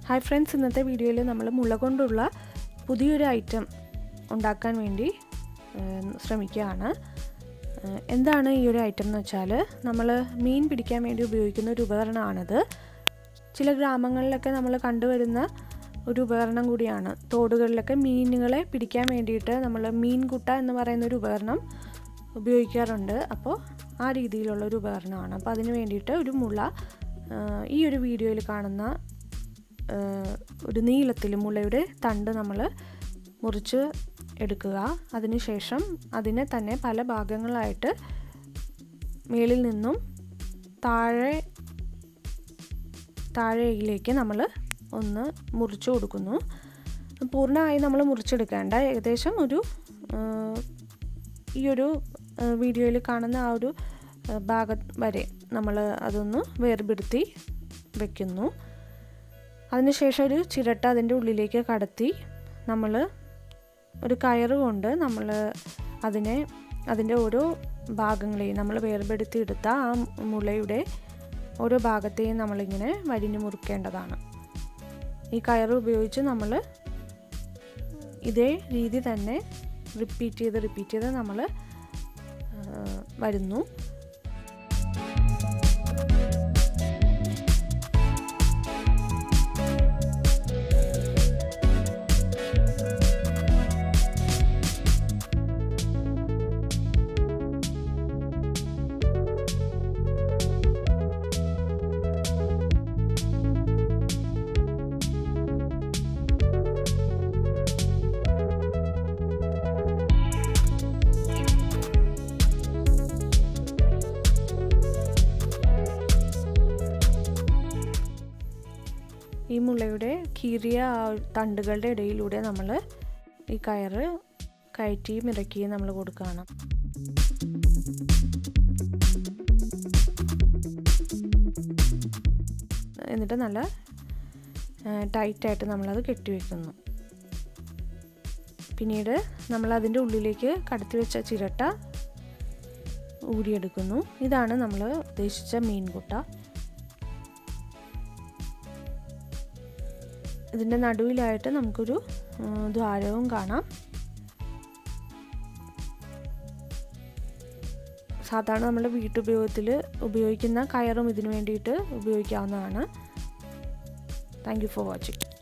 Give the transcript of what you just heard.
hi friends ഇന്നത്തെ വീഡിയോയിൽ നമ്മൾ മുള കൊണ്ടുള്ള പുതിയൊരു ഐറ്റം ഉണ്ടാക്കാൻ വേണ്ടി ശ്രമിക്കുകയാണ് എന്താണ് ഈ ഒരു ഐറ്റം എന്ന് വെച്ചാൽ നമ്മൾ മീൻ പിടിക്കാൻ വേണ്ടി ഉപയോഗിക്കുന്ന ഒരു ഉപകരണമാണിത് ചില ഗ്രാമങ്ങളിലൊക്കെ നമ്മൾ കണ്ടുവരുന്ന ഒരു ഉപകരണം കൂടിയാണ് തോടുകളിലൊക്കെ മീനുകളെ പിടിക്കാൻ വേണ്ടിയിട്ട് നമ്മൾ മീൻകുട്ട എന്ന് പറയുന്ന ഒരു ഉപകരണം ഉപയോഗിക്കാറുണ്ട് അപ്പോൾ ആ രീതിയിലുള്ള ഒരു ഉപകരണമാണ് അപ്പോൾ അതിന് വേണ്ടിയിട്ട് ഒരു മുള ഈ ഒരു വീഡിയോയിൽ കാണുന്ന ഒരു നീളത്തിൽ മുളയുടെ തണ്ട് നമ്മൾ മുറിച്ച് എടുക്കുക അതിനുശേഷം അതിനെ തന്നെ പല ഭാഗങ്ങളായിട്ട് മേളിൽ നിന്നും താഴെ താഴെയിലേക്ക് നമ്മൾ ഒന്ന് മുറിച്ച് കൊടുക്കുന്നു പൂർണ്ണമായി നമ്മൾ മുറിച്ചെടുക്കേണ്ട ഏകദേശം ഒരു ഈ ഒരു വീഡിയോയിൽ കാണുന്ന ആ ഒരു ഭാഗം വരെ നമ്മൾ അതൊന്ന് വേർപെടുത്തി വെക്കുന്നു അതിനുശേഷം ഒരു ചിരട്ട അതിൻ്റെ ഉള്ളിലേക്ക് കടത്തി നമ്മൾ ഒരു കയറ് കൊണ്ട് നമ്മൾ അതിനെ അതിൻ്റെ ഓരോ ഭാഗങ്ങളെയും നമ്മൾ വേർപെടുത്തി എടുത്ത ആ മുളയുടെ ഓരോ ഭാഗത്തെയും നമ്മളിങ്ങനെ വരിഞ്ഞു മുറിക്കേണ്ടതാണ് ഈ കയറ് ഉപയോഗിച്ച് നമ്മൾ ഇതേ രീതി തന്നെ റിപ്പീറ്റ് ചെയ്ത് റിപ്പീറ്റ് ചെയ്ത് നമ്മൾ വരുന്നു ഈ മുളയുടെ കീറിയ തണ്ടുകളുടെ ഇടയിലൂടെ നമ്മൾ ഈ കയറ് കയറ്റിയും ഇറക്കിയും നമ്മൾ കൊടുക്കുകയാണ് എന്നിട്ട് നല്ല ടൈറ്റായിട്ട് നമ്മളത് കെട്ടിവെക്കുന്നു പിന്നീട് നമ്മൾ അതിൻ്റെ ഉള്ളിലേക്ക് കടത്തി വെച്ച ചിരട്ട ഊരിയെടുക്കുന്നു ഇതാണ് നമ്മൾ ഉദ്ദേശിച്ച മീൻകുട്ട ഇതിൻ്റെ നടുവിലായിട്ട് നമുക്കൊരു ദ്വാരവും കാണാം സാധാരണ നമ്മുടെ വീട്ടുപയോഗത്തിൽ ഉപയോഗിക്കുന്ന കയറും ഇതിനു വേണ്ടിയിട്ട് ഉപയോഗിക്കാവുന്നതാണ് താങ്ക് യു ഫോർ വാച്ചിങ്